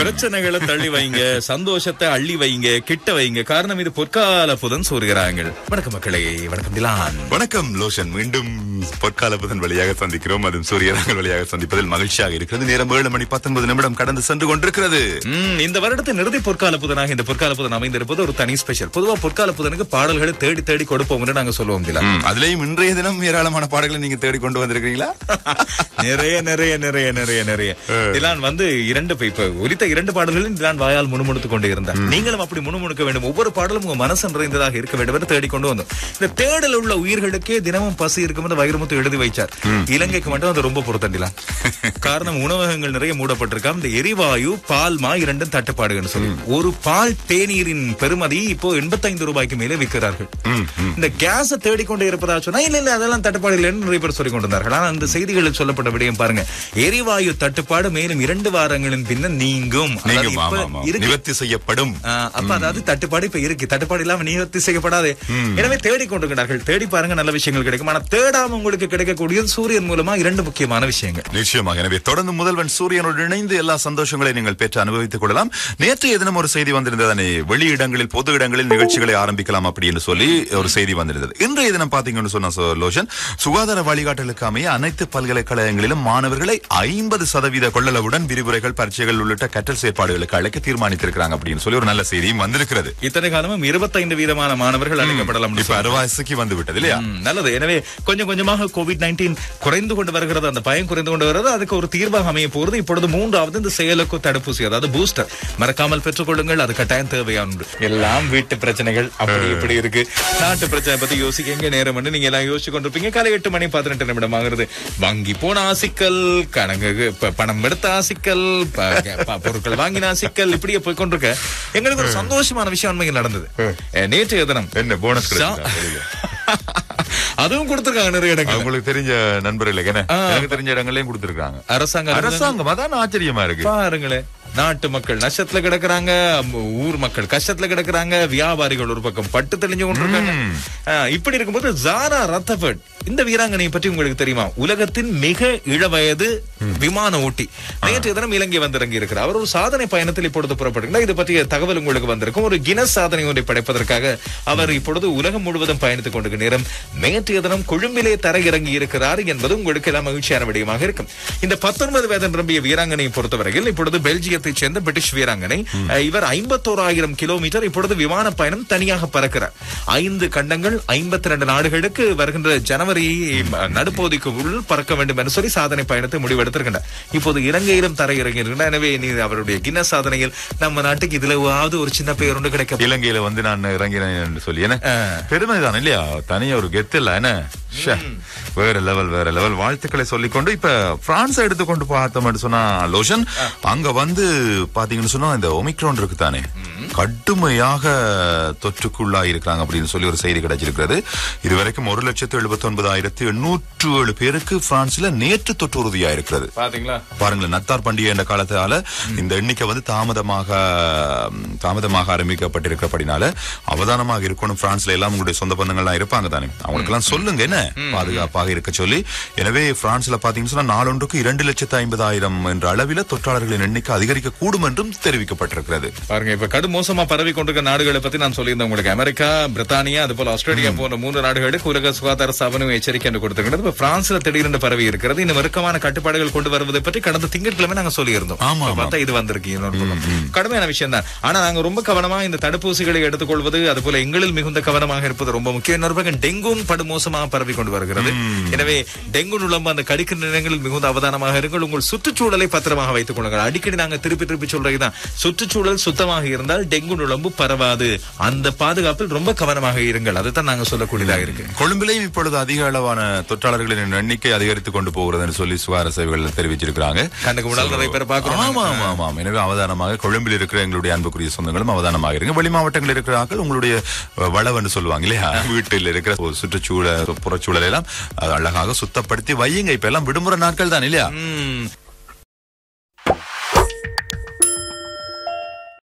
பிரச்சனைகளை தள்ளி வைங்க சந்தோஷத்தை அள்ளி வைங்க கிட்ட வைங்க காரணம் இது பொற்கால புதன் சூறுகிறாங்க வணக்கம் மக்களே வணக்கம் டிலான் வணக்கம் லோஷன் மீண்டும் பொற்கால புதன் வழியாக சந்திக்கிறோம் அதுவும் சூரியராங்கள் வழியாக சந்திப்பதில் மகிழ்ச்சியாக இருக்கிறது நேரம் ஏழு மணி பத்தொன்பது நிமிடம் கடந்து சென்று கொண்டிருக்கிறது ம், இந்த வருடத்தின் இறுதி பொற்கால புதனாக இந்த பொற்கால புதன் அமைந்திருப்பது ஒரு தனி ஸ்பெஷல் பொதுவா பொற்கால புதனுக்கு பாடல்களை தேடி தேடி கொடுப்போம்னு நாங்க சொல்லுவோம் டிலான் ம், அதுலயும் இன்றைய தினம் ஏராளமான பாடல்களை நீங்க தேடி கொண்டு வந்திருக்கீங்களா நிறைய நிறைய நிறைய நிறைய நிறைய டிலான் வந்து இரண்டு இப்ப- இப்ப ஒலித்த இரண்டு பாடல்களும் டிலான் வாயால் முணுமுணுத்துக் கொண்டு இருந்தார் நீங்களும் அப்படி முணுமுணுக்க வேண்டும் ஒவ்வொரு பாடலும் உங்க மனசு நிறைந்ததாக இருக்க வேண்டும் என்று தேடி கொண்டு வந்தோம் இந்த தேடல் உள்ள உயிர்களுக்கே தினமும் பசி இருக்கும் என்று வைரமுத்து எழுதி வைச்சார் இலங்கைக்கு மட்டும் அது ரொம்ப பொருத்தம் டிலான் காரணம் உணவகங்கள் நிறைய மூடப்பட்டிருக்காம் இந்த எரிவாயு பால் மா இரண்டும் தட்டுப்பாடுன்னு சொல்லி ஒரு பால் தேநீரின் பெருமதி இப்போ எண்பத்தைந்து ரூபாய்க்கு மேலே விற்கிறார்கள் இந்த கேஸ தேடிக்கொண்டே இருப்பதா சொன்னா இல்ல இல்ல அதெல்லாம் தட்டுப்பாடு இல்லைன்னு நிறைய பேர் சொல்லிக் கொண்டிருந்தார்கள் ஆனா அந்த செய்திகளில் சொல்லப்பட்ட விடயம் பாருங்க எரிவாயு தட்டுப்பாடு மேலும் இரண்டு வாரங்களின் பின்னர் நீங்கும் அதாவது நீங்க இப்ப ஆமா, ஆமா. இருக்கு. நிவர்த்தி செய்யப்படும் ஆஹ் அப்ப அதாவது தட்டுப்பாடு இப்ப இருக்கு தட்டுப்பாடு இல்லாம நிவர்த்தி செய்யப்படாது எனவே தேடி கொண்டிருக்கிறார்கள் தேடி பாருங்க நல்ல விஷயங்கள் கிடைக்கும் ஆனா தேடாம உங்களுக்கு கிடைக்கக்கூடியது சூரியன் மூலமா இரண்டு முக்கியமான விஷயங்கள் நிச்சயமாக எனவே தொடர்ந்து முதல்வன் சூரியனோடு இணைந்து எல்லா சந்தோஷங்களையும் நீங்கள் பெற்று அனுபவித்துக் கொள்ளலாம் நேற்றைய தினம் ஒரு செய்தி வந்திருந்தது வெளியிடங்களில் பொது இடங்களில் நிகழ்ச்சிகளை ஆரம்பிக்கலாம் அப்படி என்று சொல்லி ஒரு செய்தி வந்திருந்தது இன்றைய தினம் பாத்தீங்கன்னு சொன்ன சோ- லோஷன் சுகாதார வழிகாட்டலுக்கு அமைய அனைத்து பல்கலைக்கழகங்களிலும் மாணவர்களை ஐம்பது சதவீத கொள்ளளவுடன் விரிவுரைகள் பரீட்சைகள் உள்ளிட்ட கற்றல் செயற்பாடுகளுக்கு அழைக்க தீர்மானித்திருக்கிறாங்க அப்படின்னு சொல்லி ஒரு நல்ல செய்தியும் வந்திருக்கிறது இத்தனை காலமும் இருபத்தைந்து வீதமான மாணவர்கள் அழைக்கப்படலாம் இப்ப அறுவாசிக்கு வந்து விட்டது இல்லையா ம், நல்லது எனவே கொஞ்சம் கொஞ்சமாக கோவிட் நைன்டீன் குறைந்து கொண்டு வருகிறது அந்த பயம் குறைந்து கொண்டு வருகிறது அதுக்கு ஒரு தீர்வாக அமைய போகிறது இப்பொழுது மூன்றாவது இந்த செயலுக்கு தடுப்பூசி அதாவது பூஸ்டர் மறக்காமல் பெற்றுக்கொள்ளுங்கள் அது கட்டாயம் தேவையானது எல்லாம் வீட்டு பிரச்சனைகள் அப்படி இப்படி இருக்கு நாட்டு பிரச்சனை பத்தி யோசிக்க எங்க நேரம் வந்து நீங்க எல்லாம் யோசிச்சு கொண்டிருப்பீங்க காலை எட்டு மணி பதினெட்டு நிமிடம் ஆகுறது வங்கி போன சிக்கல் கணக்கு ப- பணம் எடுத்த சிக்கல் ப- ப- பொருட்கள் வாங்கினா சிக்கல் இப்படியே போய் கொண்டிருக்க எங்களுக்கு ஒரு சந்தோஷமான விஷயம் உண்மையில் நடந்தது அஹ், நேற்றைய தினம் என்ன போனஸ் சா- அதுவும் கொடுத்திருக்காங்க நிறைய இடங்கள் உங்களுக்கு தெரிஞ்ச நண்பர்களுக்கு என்ன எனக்கு தெரிஞ்ச இடங்களையும் கொடுத்திருக்காங்க அரசாங்கம் அரசாங்கம் அதான் ஆச்சரியமா இருக்கு பாருங்களேன் நாட்டு மக்கள் நஷ்டத்துல கிடக்குறாங்க அம், ஊர் மக்கள் கஷ்டத்துல கிடக்குறாங்க வியாபாரிகள் ஒரு பக்கம் பட்டு தெளிஞ்சு கொண்டிருக்காங்க ஆ, இப்படி இருக்கும்போது ஜாரா ரத்தபர்ட் இந்த வீராங்கனை பற்றி உங்களுக்கு தெரியுமா உலகத்தின் மிக இளவயது விமான ஓட்டி நேற்று தினம் இலங்கை வந்திறங்கி இருக்கிறார் அவர் ஒரு சாதனை பயணத்தில் இப்பொழுது புறப்படுகிறார் இது பற்றிய தகவல் உங்களுக்கு வந்திருக்கும் ஒரு கினஸ் சாதனை ஒன்றை படைப்பதற்காக அவர் இப்பொழுது உலகம் முழுவதும் பயணித்துக் கொண்டிருக்கிற நேரம் நேற்றைய தினம் கொழும்பிலே தரையிறங்கி இருக்கிறார் என்பது உங்களுக்கு எல்லாம் மகிழ்ச்சியான விடயமாக இருக்கும் இந்த பத்தொன்பது வயது நிரம்பிய வீராங்கனையை பொறுத்தவரையில் இப்பொழுது பெல்ஜியத்தைச் சேர்ந்த பிரிட்டிஷ் வீராங்கனை அஹ், இவர் ஐம்பத்தோராயிரம் கிலோமீட்டர் இப்பொழுது விமான பயணம் தனியாக பறக்கிறார் ஐந்து கண்டங்கள் ஐம்பத்தி ரெண்டு நாடுகளுக்கு வருகின்ற ஜனவரி ம- நடுப்பகுதிக்கு உள் பறக்க வேண்டும் என்று சொல்லி சாதனை பயணத்தை முடிவெடுத்திருக்கின்றார் இப்போது இலங்கையிலும் தரையிறங்கி இருக்கின்றார் எனவே நீ அவருடைய கின்னஸ் சாதனையில் நம்ம நாட்டுக்கு இதுலவாவது ஒரு சின்ன பெயர் ஒன்று கிடைக்க இலங்கையில வந்து நான் இறங்கினேன் என்று சொல்லி என்ன பெருமைதான் இல்லையா தனியா ஒரு கெத்து இல்ல என்ன ஷே, வேற லெவல் வேற லெவல் வாழ்த்துக்களை சொல்லிக்கொண்டு இப்ப பிரான்ஸ் எடுத்துக்கொண்டு பார்த்தோம்னு சொன்னா லோஷன் அங்க வந்து பாத்தீங்கன்னு சொன்னா இந்த ஒமிக்ரான் இருக்கு தானே கடுமையாக தொற்றுக்குள்ளா இருக்கிறாங்க அப்படின்னு சொல்லி ஒரு செய்தி கிடைச்சிருக்கிறது இதுவரைக்கும் ஒரு லட்சத்து எழுபத்தி ஒன்பதாயிரத்தி எண்ணூற்று ஏழு பேருக்கு பிரான்ஸ்ல நேற்று தொற்று உறுதியா இருக்கிறது பாத்தீங்களா பாருங்களேன் நத்தார் பண்டிகை என்ற காலத்தால இந்த எண்ணிக்கை வந்து தாமதமாக ம், தாமதமாக ஆரம்பிக்கப்பட்டிருக்கிறபடினால அவதானமாக இருக்கணும் பிரான்ஸ்ல எல்லாம் உங்களுடைய சொந்த பந்தங்கள்லாம் இருப்பாங்க தானே அவங்களுக்கு எல்லாம் சொல்லுங்க என்ன பாதுகாப்பாக இருக்க சொல்லி எனவே பிரான்ஸ்ல பாத்தீங்கன்னா சொன்னா நாளொன்றுக்கு இரண்டு லட்சத்து ஐம்பதாயிரம் என்ற அளவில் தொற்றாளர்களின் எண்ணிக்கை அதிகரிக்க கூடும் என்றும் தெரிவிக்கப்பட்டிருக்கிறது பாருங்க இப்ப கடும் மோசமா பரவி கொண்டிருக்க நாடுகளை பத்தி நான் சொல்லியிருந்தேன் உங்களுக்கு அமெரிக்கா பிரித்தானியா அது போல ஆஸ்திரேலியா போன்ற மூன்று நாடுகளுக்கு உலக சுகாதார ஸ்தாபனம் எச்சரிக்கை என்று கொடுத்திருக்கிறது இப்ப பிரான்ஸ்ல திடீரென்று பரவி இருக்கிறது இந்த நெருக்கமான கட்டுப்பாடுகள் கொண்டு வருவதை பற்றி கடந்த திங்கட்கிழமை நாங்க சொல்லியிருந்தோம் ஆமா, இப்ப பார்த்தா இது வந்திருக்கு இன்னொரு பக்கம். கடுமையான விஷயம் தான் ஆனா நாங்க ரொம்ப கவனமா இந்த தடுப்பூசிகளை எடுத்துக்கொள்வது அது போல எங்களில் மிகுந்த கவனமாக இருப்பது ரொம்ப முக்கியம் இன்னொரு பக்கம் டெங்கும் படு மோசமாக பரவி கொண்டு வருகிறது எனவே டெங்கு நுழம்பு அந்த கடிக்கிற நேரங்களில் மிகுந்த அவதானமாக இருங்கள் உங்கள் சுற்றுச்சூழலை பத்திரமாக வைத்துக் கொள்ளுங்கள் அடிக்கடி நாங்க திருப்பி திருப்பி சொல்றதுதான் சுற்றுச்சூழல் சுத்தமாக இருந்தால் டெங்கு நுழம்பு பரவாது அந்த பாதுகாப்பில் ரொம்ப கவனமாக இருங்கள் அதுதான் நாங்க சொல்லக்கூடியதாக இருக்கு கொழும்பிலையும் இப்பொழுது அதிக அளவான தொற்றாளர்களின் எண்ணிக்கை அதிகரித்துக் கொண்டு போகிறதுன்னு சொல்லி சுகாதார சேவைகள் தெரிவிச்சிருக்கிறாங்க கண்ணுக்கு முன்னால் நிறைய பேர் பாக்குறோம் ஆமா ஆமா ஆமா எனவே அவதானமாக கொழும்பில் இருக்கிற எங்களுடைய அன்புக்குரிய சொந்தங்களும் அவதானமாக இருங்க வெளி மாவட்டங்களில் இருக்கிறார்கள் உங்களுடைய அஹ், வளவன்னு சொல்லுவாங்க இல்லையா வீட்டில் இருக்கிற ஒரு சுற்றுச்சூழல் புறச்சூழல் எல்லாம் அது அழகாக சுத்தப்படுத்தி வையுங்க இப்ப எல்லாம் விடுமுறை நாட்கள் தான் இல்லையா ம்,